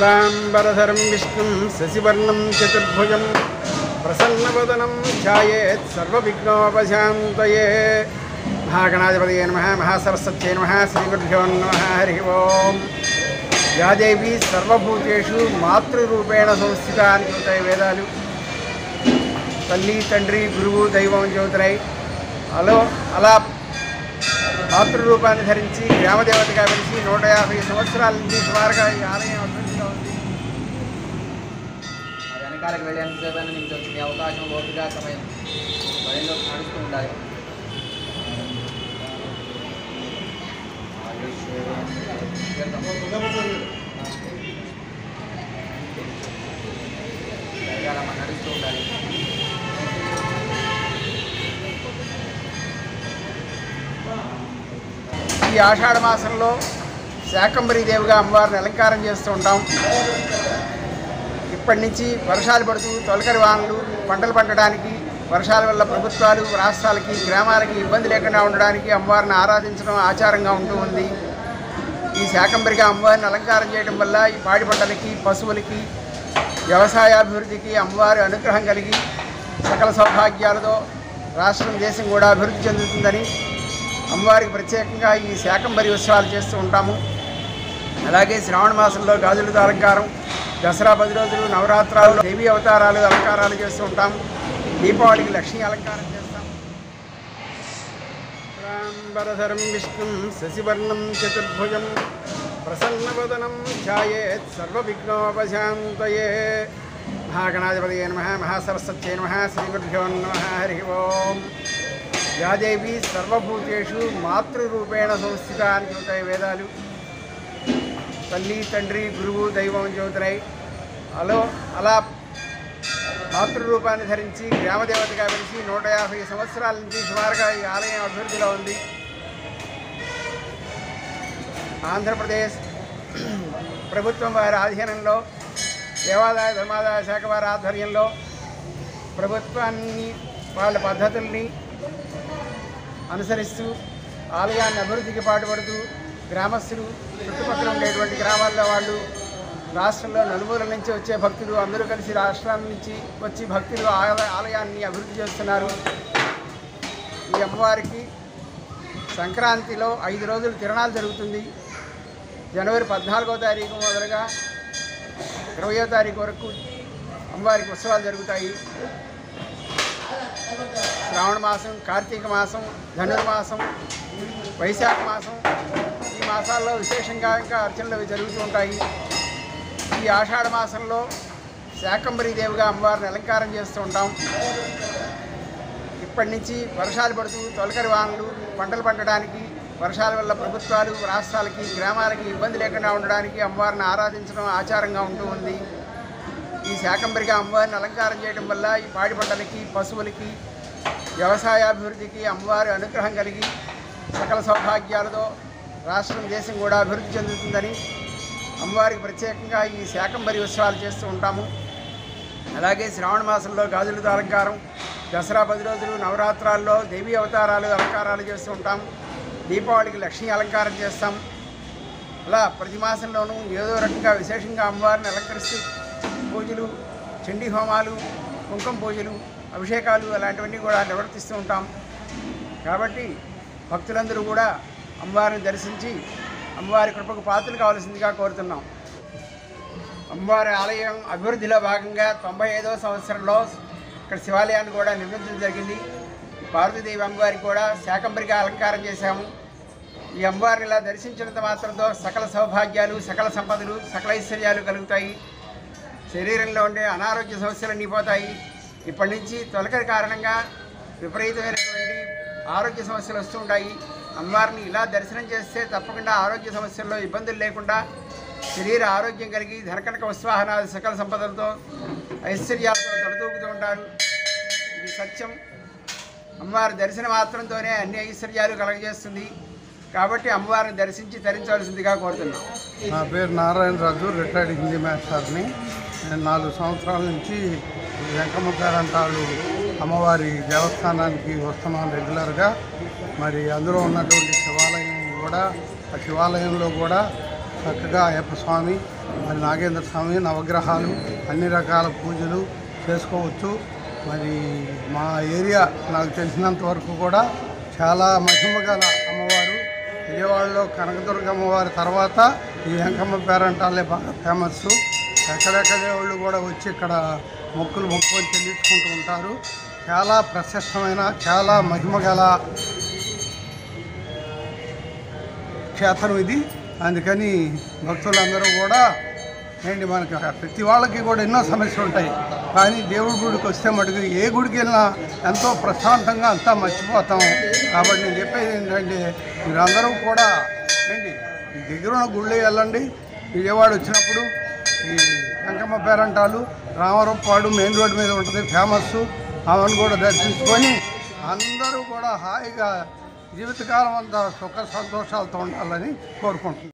శుక్లాంబరధరం విష్ణుం శశివర్ణం చతుర్భుజం ప్రసన్నవదనం ధ్యాయేత్ సర్వవిఘ్నోపశాంతయే మహాగణాధిపతయే నమ మహాసరస్వత్యై నమ శ్రీగురుభ్యో నమ హరి ఓం యాదేవి సర్వభూతేషు మాతృరూపేణ సంస్థిత అని చెబుతాయి వేదాలు తల్లి తండ్రి గురువు దైవం చెబుతున్నాయి అలో అలా మాతృరూపాన్ని ధరించి గ్రామదేవతగా వెలిసి నూట యాభై సంవత్సరాల నుంచి సుమారుగా ఈ ఆలయం అభివృద్ధిలో ఉంది ఆ వెనకాలకు వెళ్ళి ఎంతసేపైనా నిమిషం మీ అవకాశం ఓపిక సమయం మరింత నడుస్తూ ఉండాలి జరగాలమ్మ, నడుస్తూ ఉండాలి ఈ ఆషాఢ మాసంలో శాకంబరి దేవిగా అమ్మవారిని అలంకారం చేస్తూ ఉంటాం ఇప్పటి నుంచి వర్షాలు పడుతూ తొలకరి వానలు పంటలు పండడానికి వర్షాల వల్ల ప్రభుత్వాలు రాష్ట్రాలకి గ్రామాలకి ఇబ్బంది లేకుండా ఉండడానికి అమ్మవారిని ఆరాధించడం ఆచారంగా ఉంటూ ఉంది ఈ శాకంబరిగా అమ్మవారిని అలంకారం చేయడం వల్ల ఈ పాడి పంటలకి పశువులకి వ్యవసాయాభివృద్ధికి అమ్మవారి అనుగ్రహం కలిగి సకల సౌభాగ్యాలతో రాష్ట్రం దేశం కూడా అభివృద్ధి చెందుతుందని అమ్మవారికి ప్రత్యేకంగా ఈ శాకంబరి ఉత్సవాలు చేస్తూ ఉంటాము అలాగే శ్రావణ మాసంలో గాజులతో అలంకారం దసరా పది రోజులు నవరాత్రాల్లో దేవీ అవతారాలు అలంకారాలు చేస్తూ ఉంటాం దీపావళికి లక్ష్మీ అలంకారం చేస్తాం రాంబరధరం విష్ణుం శశివర్ణం చతుర్భుజం ప్రసన్నవదనం ధ్యాయేత్ సర్వవిఘ్నోపశాంతయే మహాగణాధిపతయే నమ మహాసరస్వత్యై నమ శ్రీగురుభ్యో నమ హరి ఓం యాదేవి సర్వభూతేషు మాతృరూపేణ సంస్థిత అని చెబుతాయి వేదాలు తల్లి తండ్రి గురువు దైవం చెబుతున్నాయి అలో అలా మాతృరూపాన్ని ధరించి గ్రామదేవతగా వెలిసి నూట యాభై సంవత్సరాల నుంచి సుమారుగా ఈ ఆలయం అభివృద్ధిలో ఉంది ఆంధ్రప్రదేశ్ ప్రభుత్వం వారి ఆధీనంలో దేవాదాయ ధర్మాదాయ శాఖ వారి ఆధ్వర్యంలో ప్రభుత్వాన్ని వాళ్ళ పద్ధతుల్ని అనుసరిస్తూ ఆలయాన్ని అభివృద్ధికి పాటుపడుతూ గ్రామస్తులు చుట్టుపక్కల ఉండేటువంటి గ్రామాల్లో వాళ్ళు రాష్ట్రంలో నలుమూలల నుంచి వచ్చే భక్తులు అందరూ కలిసి రాష్ట్రాల నుంచి వచ్చి భక్తులు ఆల- ఆలయాన్ని అభివృద్ధి చేస్తున్నారు ఈ అమ్మవారికి సంక్రాంతిలో ఐదు రోజులు తిరణాలు జరుగుతుంది జనవరి పద్నాలుగో తారీఖు మొదలుగా ఇరవయో తారీఖు వరకు అమ్మవారికి ఉత్సవాలు జరుగుతాయి శ్రావణ మాసం కార్తీక మాసం ధనుర్మాసం వైశాఖ మాసం ఈ మాసాల్లో విశేషంగా ఇంకా అర్చనలు అవి జరుగుతూ ఉంటాయి ఈ ఆషాఢ మాసంలో శాకంబరి దేవిగా అమ్మవారిని అలంకారం చేస్తూ ఉంటాం ఇప్పటి నుంచి వర్షాలు పడుతూ తొలకరి వానలు పంటలు పండడానికి వర్షాల వల్ల ప్రభుత్వాలు రాష్ట్రాలకి గ్రామాలకి ఇబ్బంది లేకుండా ఉండడానికి అమ్మవారిని ఆరాధించడం ఆచారంగా ఉంటూ ఉంది ఈ శాకంబరిగా అమ్మవారిని అలంకారం చేయడం వల్ల ఈ పాడి పంటలకి పశువులకి వ్యవసాయాభివృద్ధికి అమ్మవారి అనుగ్రహం కలిగి సకల సౌభాగ్యాలతో రాష్ట్రం దేశం కూడా అభివృద్ధి చెందుతుందని అమ్మవారికి ప్రత్యేకంగా ఈ శాకంబరి ఉత్సవాలు చేస్తూ ఉంటాము అలాగే శ్రావణ మాసంలో గాజులతో అలంకారం దసరా పది రోజులు నవరాత్రాల్లో దేవీ అవతారాలు అలంకారాలు చేస్తూ ఉంటాం దీపావళికి లక్ష్మీ అలంకారం చేస్తాం అలా ప్రతి మాసంలోనూ ఏదో రకంగా విశేషంగా అమ్మవారిని అలంకరిస్తూ పూజలు చండీ హోమాలు కుంకుమ పూజలు అభిషేకాలు అలాంటివన్నీ కూడా నిర్వర్తిస్తూ ఉంటాం కాబట్టి భక్తులందరూ కూడా అమ్మవారిని దర్శించి అమ్మవారి కృపకు పాత్రలు కావాల్సిందిగా కోరుతున్నాం అమ్మవారి ఆలయం అభివృద్ధిలో భాగంగా తొంభై ఐదవ సంవత్సరంలో ఇక్కడ శివాలయాన్ని కూడా నిర్మించడం జరిగింది పార్వతీదేవి అమ్మవారికి కూడా శాకంబరిగా అలంకారం చేశాము ఈ అమ్మవారిని ఇలా దర్శించినంత మాత్రంతో సకల సౌభాగ్యాలు సకల సంపదలు సకల ఐశ్వర్యాలు కలుగుతాయి శరీరంలో ఉండే అనారోగ్య సమస్యలన్నీ పోతాయి ఇప్పటి నుంచి తొలకరి కారణంగా విపరీతమైనటువంటి ఆరోగ్య సమస్యలు వస్తూ ఉంటాయి అమ్మవారిని ఇలా దర్శనం చేస్తే తప్పకుండా ఆరోగ్య సమస్యల్లో ఇబ్బందులు లేకుండా శరీర ఆరోగ్యం కలిగి ధనకనక ఉత్సాహనాది సకల సంపదలతో ఐశ్వర్యాలతో తొలతూగుతూ ఉంటారు ఇది సత్యం అమ్మవారి దర్శన మాత్రంతోనే అన్ని ఐశ్వర్యాలు కలగజేస్తుంది కాబట్టి అమ్మవారిని దర్శించి ధరించవలసిందిగా కోరుతున్నాం నా పేరు నారాయణ రాజు రిటైర్డ్ హిందీ మాస్టర్ని నేను నాలుగు సంవత్సరాల నుంచి వెంకమ్మ పేరంటాళ్ళు అమ్మవారి దేవస్థానానికి వస్తున్నాం రెగ్యులర్గా మరి అందులో ఉన్నటువంటి శివాలయం కూడా ఆ శివాలయంలో కూడా చక్కగా అయ్యప్ప స్వామి మరి నాగేంద్ర స్వామి నవగ్రహాలు అన్ని రకాల పూజలు చేసుకోవచ్చు మరి మా ఏరియా నాకు తెలిసినంత వరకు కూడా చాలా మహిమ గల అమ్మవారు విజయవాడలో కనకదుర్గ అమ్మవారి తర్వాత ఈ వెంకమ్మ పేరంటాలే బాగా ఫేమస్ ఎక్కడెక్కడే వాళ్ళు కూడా వచ్చి ఇక్కడ మొక్కులు మొక్కులు చెల్లించుకుంటూ ఉంటారు చాలా ప్రశస్తమైన చాలా మహిమ గల క్షేత్రం ఇది అందుకని భక్తులందరూ కూడా ఏంటి మనకి ప్రతి వాళ్ళకి కూడా ఎన్నో సమస్యలు ఉంటాయి కానీ దేవుడి గుడికి వస్తే మటుకు ఏ గుడికి వెళ్ళినా ఎంతో ప్రశాంతంగా అంతా మర్చిపోతాం కాబట్టి నేను చెప్పేది ఏంటంటే మీరందరూ కూడా ఏంటి ఈ దగ్గర ఉన్న గుళ్ళు వెళ్ళండి విజయవాడ వచ్చినప్పుడు ఈ వెంకమ్మ పేరంటాలు రామరూపాడు మెయిన్ రోడ్ మీద ఉంటుంది ఫేమస్ ఆమెను కూడా దర్శించుకొని అందరూ కూడా హాయిగా జీవితకాలం అంతా సుఖ సంతోషాలతో ఉండాలని కోరుకుంటున్నాను